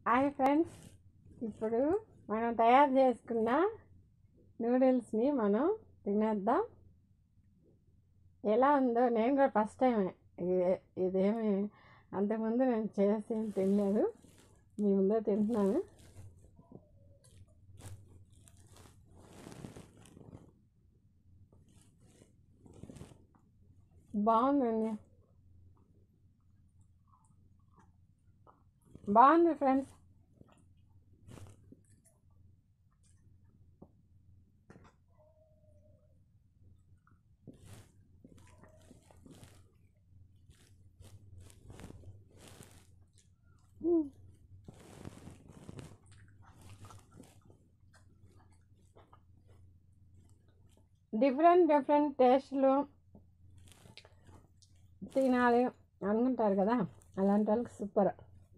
Hi friends ఇప్పుడు మనం తయారు చేసుకున్న నూడిల్స్ని మనం తినేద్దాం ఎలా ఉందో నేను కూడా ఫస్ట్ టైం ఇదేమి అంతకుముందు నేను చేసి తినలేదు మీ ముందే తింటున్నాను బాగుందండి బాగుంది ఫ్రెండ్స్ డిఫరెంట్ డిఫరెంట్ టేస్ట్లు తినాలి అనుకుంటారు కదా అలాంటి వాళ్ళకి సూపర్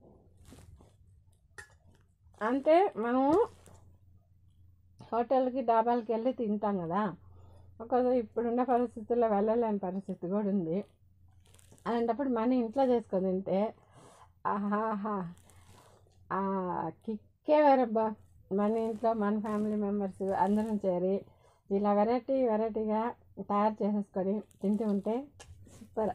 అంటే మనము హోటల్కి డాబాలకి వెళ్ళి తింటాం కదా ఒకవేళ ఇప్పుడున్న పరిస్థితుల్లో వెళ్ళలేని పరిస్థితి కూడా ఉంది అలాంటప్పుడు మన ఇంట్లో చేసుకొని తింటే ఆహాహా ఆ కిక్కే వేరబ్బా మన ఇంట్లో మన ఫ్యామిలీ మెంబర్స్ అందరం చేరి ఇలా వెరైటీ వెరైటీగా తయారు చేసేసుకొని తింటూ ఉంటే సూపర్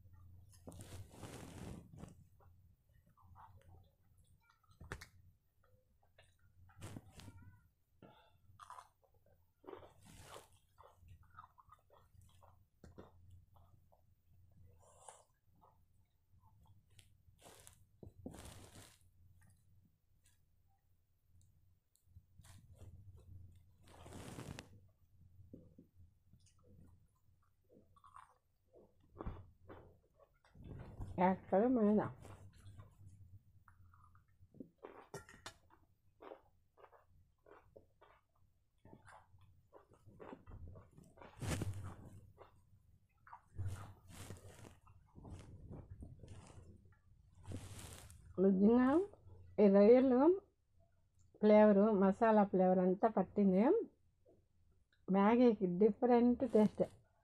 ఎక్కడ మీద నిజంగా ఈ రొయ్యలు ఫ్లేవరు మసాలా ఫ్లేవర్ అంతా పట్టింది మ్యాగీకి డిఫరెంట్ టేస్ట్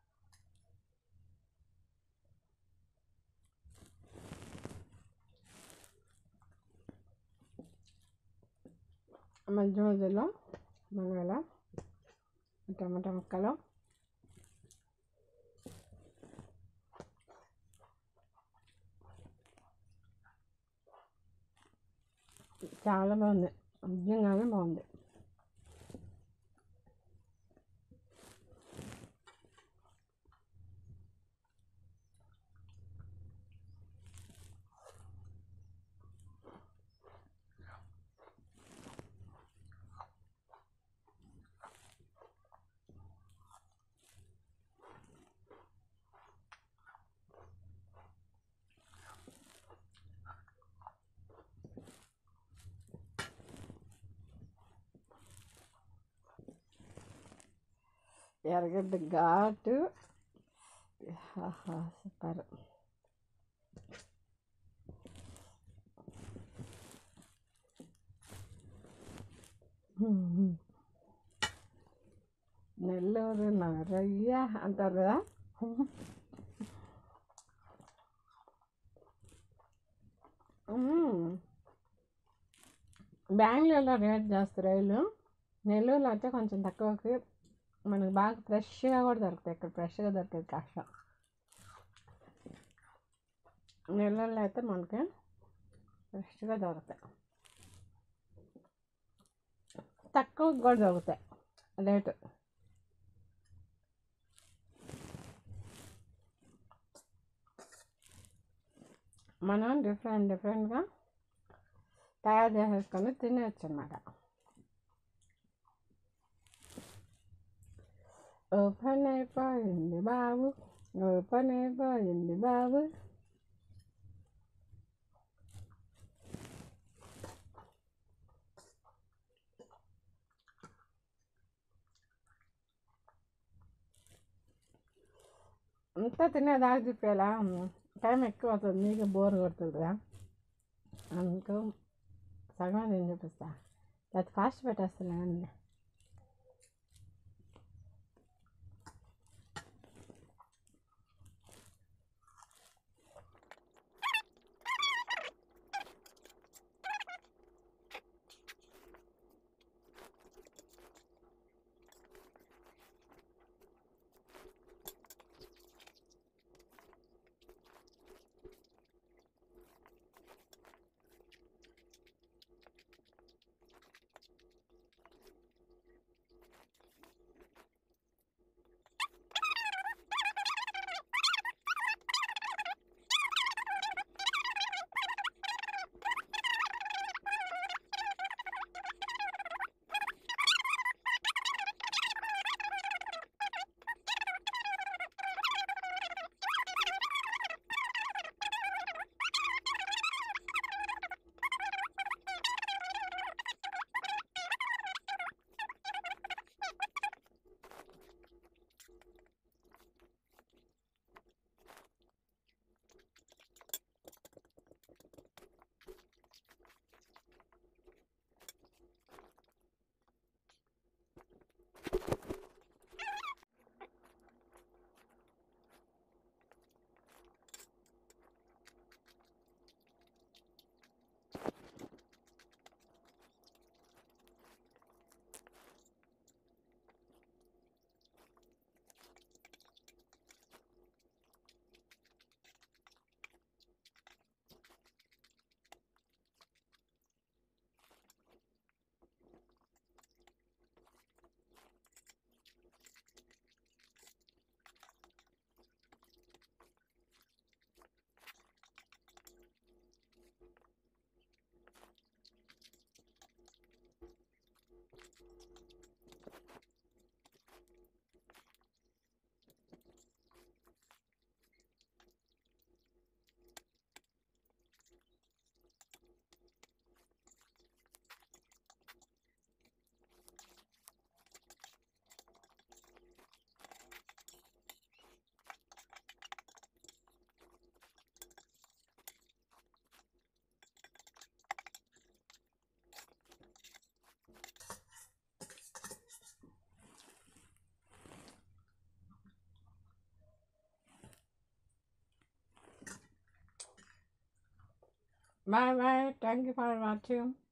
మధ్య మధ్యలో మనగల టమాటా ముక్కలు చాలా బాగుంది నిజంగానే బాగుంది ఎర్రగడ్డ ఘాటు సూపర్ నెల్లూరు నరయ్య అంటారు కదా బెంగళూరులో రేట్ చేస్తారు రైలు నెల్లూరులో అయితే కొంచెం తక్కువకి మనకు బాగా ఫ్రెష్గా కూడా దొరుకుతాయి ఇక్కడ ఫ్రెష్గా దొరికేది కష్టం నెల్లూరులో అయితే మనకి ఫ్రెష్గా దొరుకుతాయి తక్కువ కూడా దొరుకుతాయి రేటు మనం డిఫరెంట్ డిఫరెంట్గా తయారు చేసేసుకొని తినేయచ్చు అన్నమాట ఓపెన్ అయిపోయింది బాబు ఓపెన్ అయిపోయింది బాబు అంతా తినేదాకా చెప్పేలా టైం ఎక్కువ అవుతుంది మీకు బోర్ కొడుతుంది కదా అందుకు సగం నేను చూపిస్తా అది ఫాస్ట్ పెట్టేస్తాను అండి Bye bye. Thank you for watching.